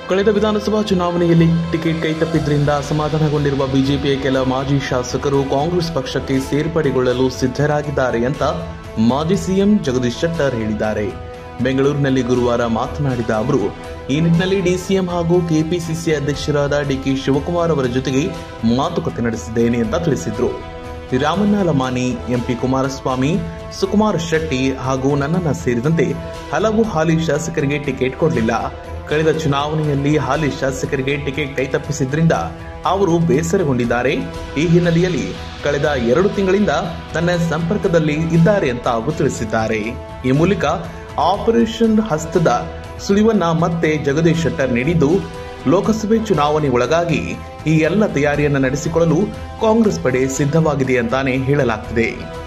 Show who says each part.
Speaker 1: ಕಳೆದ ವಿಧಾನಸಭಾ ಚುನಾವಣೆಯಲ್ಲಿ ಟಿಕೆಟ್ ಕೈತಪ್ಪಿದ್ರಿಂದ ಅಸಮಾಧಾನಗೊಂಡಿರುವ ಬಿಜೆಪಿಯ ಕೆಲ ಮಾಜಿ ಶಾಸಕರು ಕಾಂಗ್ರೆಸ್ ಪಕ್ಷಕ್ಕೆ ಸೇರ್ಪಡೆಗೊಳ್ಳಲು ಸಿದ್ಧರಾಗಿದ್ದಾರೆ ಅಂತ ಮಾಜಿ ಸಿಎಂ ಜಗದೀಶ್ ಶೆಟ್ಟರ್ ಹೇಳಿದ್ದಾರೆ ಬೆಂಗಳೂರಿನಲ್ಲಿ ಗುರುವಾರ ಮಾತನಾಡಿದ ಅವರು ಈ ನಿಟ್ಟಿನಲ್ಲಿ ಡಿಸಿಎಂ ಹಾಗೂ ಕೆಪಿಸಿಸಿ ಅಧ್ಯಕ್ಷರಾದ ಡಿಕೆ ಶಿವಕುಮಾರ್ ಅವರ ಜೊತೆಗೆ ಮಾತುಕತೆ ನಡೆಸಿದ್ದೇನೆ ಅಂತ ತಿಳಿಸಿದರು ರಾಮಣ್ಣ ಲಮಾನಿ ಎಂಪಿ ಕುಮಾರಸ್ವಾಮಿ ಸುಕುಮಾರ್ ಶೆಟ್ಟಿ ಹಾಗೂ ನನ್ನನ್ನ ಸೇರಿದಂತೆ ಹಲವು ಹಾಲಿ ಶಾಸಕರಿಗೆ ಟಿಕೆಟ್ ಕೊಡಲಿಲ್ಲ ಕಳೆದ ಚುನಾವಣೆಯಲ್ಲಿ ಹಾಲಿ ಶಾಸಕರಿಗೆ ಟಿಕೆಟ್ ಕೈತಪ್ಪಿಸಿದ್ರಿಂದ ಅವರು ಬೇಸರಗೊಂಡಿದ್ದಾರೆ ಈ ಹಿನ್ನೆಲೆಯಲ್ಲಿ ಕಳೆದ ಎರಡು ತಿಂಗಳಿಂದ ನನ್ನ ಸಂಪರ್ಕದಲ್ಲಿ ಇದ್ದಾರೆ ಅಂತ ಅವರು ತಿಳಿಸಿದ್ದಾರೆ ಈ ಮೂಲಕ ಆಪರೇಷನ್ ಹಸ್ತದ ಸುಳಿವನ್ನ ಮತ್ತೆ ಜಗದೀಶ್ ಶೆಟ್ಟರ್ ನೀಡಿದ್ದು ಲೋಕಸಭೆ ಚುನಾವಣೆ ಒಳಗಾಗಿ ಈ ಎಲ್ಲ ತಯಾರಿಯನ್ನು ನಡೆಸಿಕೊಳ್ಳಲು ಕಾಂಗ್ರೆಸ್ ಪಡೆ ಸಿದ್ಧವಾಗಿದೆ ಅಂತಾನೆ ಹೇಳಲಾಗ್ತಿದೆ